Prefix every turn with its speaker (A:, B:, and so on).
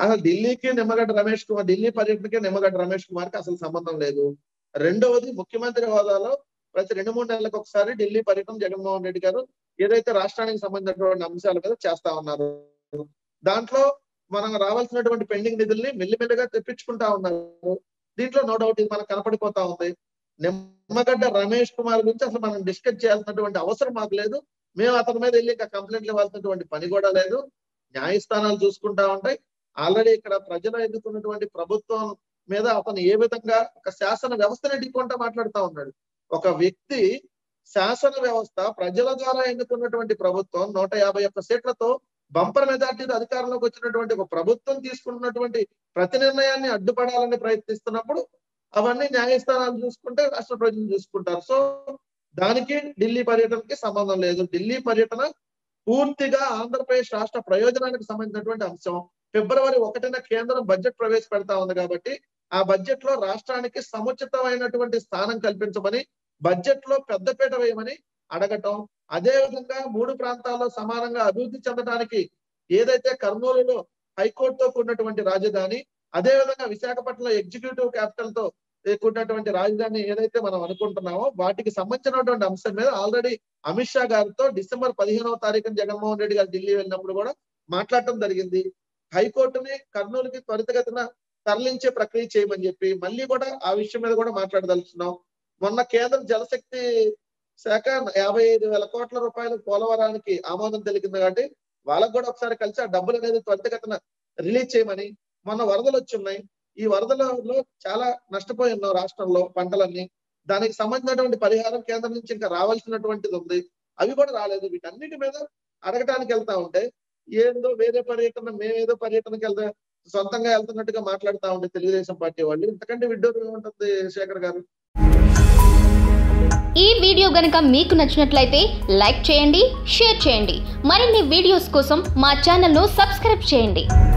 A: అసలు ఢిల్లీకి నిమ్మగడ్డ రమేష్ కుమార్ ఢిల్లీ పర్యటనకి నిమ్మగడ్డ రమేష్ కుమార్ కి అసలు సంబంధం లేదు రెండవది ముఖ్యమంత్రి హోదాలో ప్రతి రెండు మూడు నెలలకు ఒకసారి ఢిల్లీ పర్యటన జగన్మోహన్ రెడ్డి గారు ఏదైతే రాష్ట్రానికి సంబంధించినటువంటి అంశాల మీద చేస్తా ఉన్నారు దాంట్లో మనం రావాల్సినటువంటి పెండింగ్ నిధుల్ని మెల్లిమెల్లిగా తెప్పించుకుంటా ఉన్నారు దీంట్లో నో డౌట్ ఇది మనకు కనపడిపోతా ఉంది నిమ్మగడ్డ రమేష్ కుమార్ గురించి అసలు మనం డిస్కస్ చేయాల్సినటువంటి అవసరం మాకు లేదు మేము అతని మీద వెళ్ళి ఇంకా కంప్లైంట్లు ఇవ్వాల్సినటువంటి పని కూడా లేదు న్యాయస్థానాలు చూసుకుంటా ఉంటాయి ఆల్రెడీ ఇక్కడ ప్రజలు ఎన్నుకున్నటువంటి ప్రభుత్వం మీద అతను ఏ విధంగా ఒక శాసన వ్యవస్థను ఢీకొంటా మాట్లాడుతా ఉన్నాడు ఒక వ్యక్తి శాసన వ్యవస్థ ప్రజల ద్వారా ఎన్నుకున్నటువంటి ప్రభుత్వం నూట యాభై ఒక్క సీట్లతో బంపర్ మెజార్టీతో అధికారంలోకి వచ్చినటువంటి ఒక ప్రభుత్వం తీసుకున్నటువంటి ప్రతి నిర్ణయాన్ని అడ్డుపడాలని ప్రయత్నిస్తున్నప్పుడు అవన్నీ న్యాయస్థానాలు చూసుకుంటే రాష్ట్ర ప్రజలు చూసుకుంటారు సో దానికి ఢిల్లీ పర్యటనకి సంబంధం లేదు ఢిల్లీ పర్యటన పూర్తిగా ఆంధ్రప్రదేశ్ రాష్ట్ర ప్రయోజనానికి సంబంధించినటువంటి అంశం ఫిబ్రవరి ఒకటిన కేంద్రం బడ్జెట్ ప్రవేశపెడతా ఉంది కాబట్టి ఆ బడ్జెట్ లో రాష్ట్రానికి సముచితమైనటువంటి స్థానం కల్పించమని బడ్జెట్ లో పెద్దపీట వేయమని అడగటం అదే విధంగా మూడు ప్రాంతాల్లో సమానంగా అభివృద్ధి చెందడానికి ఏదైతే కర్నూలులో హైకోర్టుతో కూడినటువంటి రాజధాని అదే విధంగా విశాఖపట్నంలో ఎగ్జిక్యూటివ్ క్యాపిటల్ తో కూడినటువంటి రాజధాని ఏదైతే మనం అనుకుంటున్నామో వాటికి సంబంధించినటువంటి అంశం మీద ఆల్రెడీ అమిత్ షా గారితో డిసెంబర్ పదిహేనవ తారీఖున జగన్మోహన్ రెడ్డి గారు ఢిల్లీ వెళ్ళినప్పుడు కూడా మాట్లాడటం జరిగింది హైకోర్టుని కర్నూలుకి త్వరితగతిన తరలించే ప్రక్రియ చేయమని చెప్పి మళ్ళీ కూడా ఆ విషయం మీద కూడా మాట్లాడదలుచున్నాం మొన్న కేంద్ర జలశక్తి శాఖ యాభై ఐదు వేల కోట్ల రూపాయలు పోలవరానికి ఆమోదం తెలిగింది కాబట్టి వాళ్ళకు కూడా ఒకసారి కలిసి ఆ డబ్బులు అనేది త్వరితగతిన రిలీజ్ చేయమని మొన్న వరదలు వచ్చి ఉన్నాయి ఈ వరదలలో చాలా నష్టపోయి ఉన్నాం రాష్ట్రంలో పంటలన్నీ దానికి సంబంధించినటువంటి పరిహారం కేంద్రం నుంచి ఇంకా రావాల్సినటువంటిది ఉంది అవి కూడా రాలేదు వీటన్నిటి మీద అడగటానికి వెళ్తా ఉంటే ఏందో వేరే పర్యటన మేమేదో పర్యటనకి వెళ్తా సొంతంగా వెళ్తున్నట్టుగా మాట్లాడుతా ఉండే తెలుగుదేశం పార్టీ వాళ్ళు ఇంతకంటే విడ్డూరం ఏముంటుంది శేఖర్ గారు
B: ఈ వీడియో గనుక మీకు నచ్చినట్లయితే లైక్ చేయండి షేర్ చేయండి మరిన్ని వీడియోస్ కోసం మా ఛానల్ను సబ్స్క్రైబ్ చేయండి